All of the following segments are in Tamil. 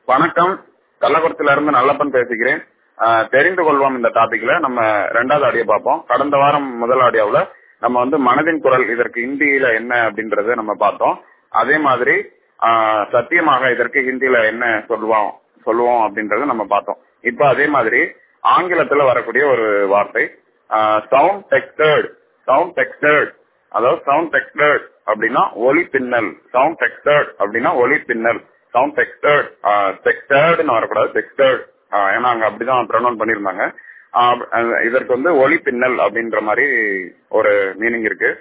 வணக்கம் கள்ளக்குறிச்சியில இருந்து நல்லப்பன் பேசுகிறேன் ஆஹ் தெரிந்து கொள்வோம் இந்த டாபிக்ல நம்ம ரெண்டாவது ஆடியோ பார்ப்போம் கடந்த வாரம் முதல் ஆடியோவில் நம்ம வந்து மனதின் குரல் இதற்கு ஹிந்தியில என்ன அப்படின்றத நம்ம பார்த்தோம் அதே மாதிரி ஆஹ் சத்தியமாக இதற்கு ஹிந்தியில என்ன சொல்லுவோம் சொல்லுவோம் அப்படின்றத நம்ம பார்த்தோம் இப்ப அதே மாதிரி ஆங்கிலத்துல வரக்கூடிய ஒரு வார்த்தை சவுண்ட் டெக்ஸ்டர்ட் சவுண்ட் டெக்ஸ்டர்ட் அதாவது சவுண்ட் டெக்ஸ்டர்ட் அப்படின்னா ஒலி பின்னல் சவுண்ட் டெக்ஸ்டர்ட் அப்படின்னா ஒலி பின்னல் சவுண்ட் டெக்ஸ்டர்ட் டெக்ஸ்டர்ட்னு வரக்கூடாது டெக்ஸ்டர்ட் ஏன்னா அங்க அப்படிதான் ப்ரொனவுன் பண்ணிருந்தாங்க ஆஹ் இதற்கு வந்து ஒலி பின்னல் அப்படின்ற மாதிரி ஒரு மீனிங் இருக்கு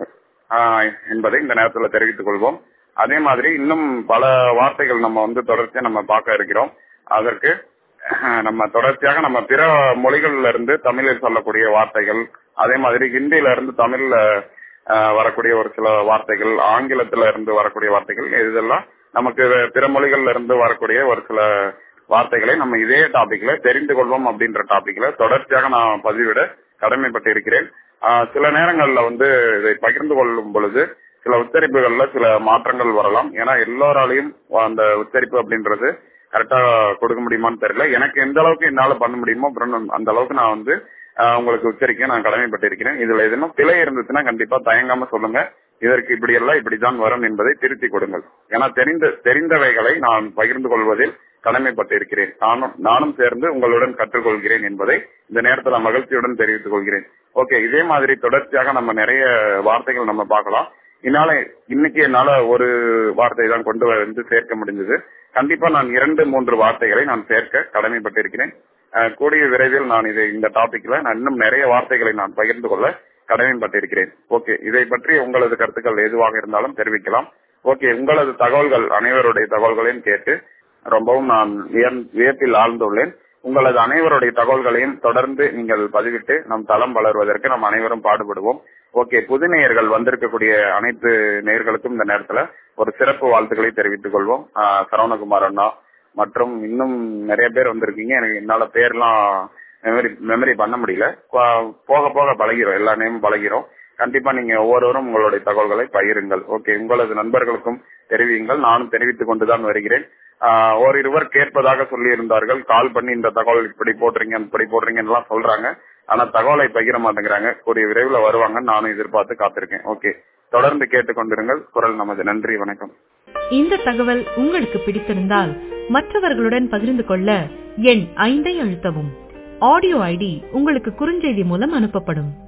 ஆஹ் என்பதை இந்த நேரத்தில் தெரிவித்துக் கொள்வோம் அதே மாதிரி இன்னும் பல வார்த்தைகள் நம்ம வந்து தொடர்ச்சியா நம்ம பார்க்க இருக்கிறோம் அதற்கு நம்ம தொடர்ச்சியாக நம்ம பிற மொழிகள்ல இருந்து தமிழில் சொல்லக்கூடிய வார்த்தைகள் அதே மாதிரி ஹிந்தியில இருந்து தமிழ்ல வரக்கூடிய ஒரு சில வார்த்தைகள் ஆங்கிலத்துல இருந்து வரக்கூடிய வார்த்தைகள் இதெல்லாம் நமக்கு பிற மொழிகள்ல இருந்து வரக்கூடிய ஒரு சில வார்த்தைகளை நம்ம இதே டாபிக்ல தெரிந்து கொள்வோம் அப்படின்ற டாபிக்ல தொடர்ச்சியாக நான் பதிவிட கடமைப்பட்டு இருக்கிறேன் சில நேரங்கள்ல வந்து இதை பகிர்ந்து கொள்ளும் பொழுது சில உச்சரிப்புகள்ல சில மாற்றங்கள் வரலாம் ஏன்னா எல்லாராலையும் அந்த உச்சரிப்பு அப்படின்றது கரெக்டா கொடுக்க முடியுமான்னு தெரியல எனக்கு எந்த அளவுக்கு என்னால பண்ண முடியுமோ அந்த அளவுக்கு நான் வந்து உங்களுக்கு உச்சரிக்க நான் கடமைப்பட்டு இருக்கிறேன் இதுல எதுவும் பிழை இருந்துச்சுன்னா கண்டிப்பா தயங்காம சொல்லுங்க இதற்கு இப்படி எல்லாம் இப்படிதான் வரும் என்பதை திருத்திக் கொடுங்கள் ஏன்னா தெரிந்த தெரிந்தவைகளை நான் பகிர்ந்து கொள்வதில் கடமைப்பட்டு இருக்கிறேன் நானும் நானும் சேர்ந்து உங்களுடன் கற்றுக்கொள்கிறேன் என்பதை இந்த நேரத்தில் மகிழ்ச்சியுடன் தெரிவித்துக் கொள்கிறேன் ஓகே இதே மாதிரி தொடர்ச்சியாக நம்ம நிறைய வார்த்தைகள் நம்ம பார்க்கலாம் என்னால இன்னைக்கு என்னால ஒரு வார்த்தை தான் கொண்டு வந்து சேர்க்க முடிஞ்சது கண்டிப்பா நான் இரண்டு மூன்று வார்த்தைகளை நான் சேர்க்க கடமைப்பட்டு இருக்கிறேன் கூடிய விரைவில் நான் இதை இந்த டாபிக்ல நான் இன்னும் நிறைய வார்த்தைகளை நான் பகிர்ந்து கொள்ள கடமைப்பட்டிருக்கிறேன் ஓகே இதை பற்றி உங்களது கருத்துக்கள் எதுவாக இருந்தாலும் தெரிவிக்கலாம் ஓகே உங்களது தகவல்கள் அனைவருடைய தகவல்களையும் கேட்டு ரொம்பவும் நான் வியப்பில் ஆழ்ந்துள்ளேன் உங்களது அனைவருடைய தகவல்களையும் தொடர்ந்து நீங்கள் பதிவிட்டு நம் தளம் வளர்வதற்கு நாம் அனைவரும் பாடுபடுவோம் ஓகே புது நேயர்கள் வந்திருக்கக்கூடிய அனைத்து நேயர்களுக்கும் இந்த நேரத்துல ஒரு சிறப்பு வாழ்த்துக்களை தெரிவித்துக் கொள்வோம் சரவணகுமார் அண்ணா மற்றும் இன்னும் நிறைய பேர் வந்திருக்கீங்க எனக்கு என்னால பேர்லாம் மெமரி மெமரி பண்ண முடியல போக போக பழகிறோம் எல்லா நேமும் பழகிறோம் கண்டிப்பா நீங்க ஒவ்வொருவரும் உங்களுடைய தகவல்களை பகிருங்கள் ஓகே உங்களது நண்பர்களுக்கும் தெரிவியுங்கள் நானும் தெரிவித்துக் கொண்டுதான் வருகிறேன் ஓரிருவர் கேட்பதாக சொல்லி இருந்தார்கள் கால் பண்ணி இந்த தகவல் இப்படி போடுறீங்க இப்படி போடுறீங்கன்னு எல்லாம் சொல்றாங்க ஆனா தகவலை பகிர மாட்டேங்கிறாங்க கூடிய விரைவில் வருவாங்க நானும் எதிர்பார்த்து காத்திருக்கேன் ஓகே தொடர்ந்து கேட்டுக்கொண்டிருங்கள் குரல் நமது நன்றி வணக்கம் இந்த தகவல் உங்களுக்கு பிடித்திருந்தால் மற்றவர்களுடன் பகிர்ந்து கொள்ள எண் ஐந்தை அழுத்தவும் ஆடியோ ஐடி உங்களுக்கு குறுஞ்செய்தி மூலம் அனுப்பப்படும்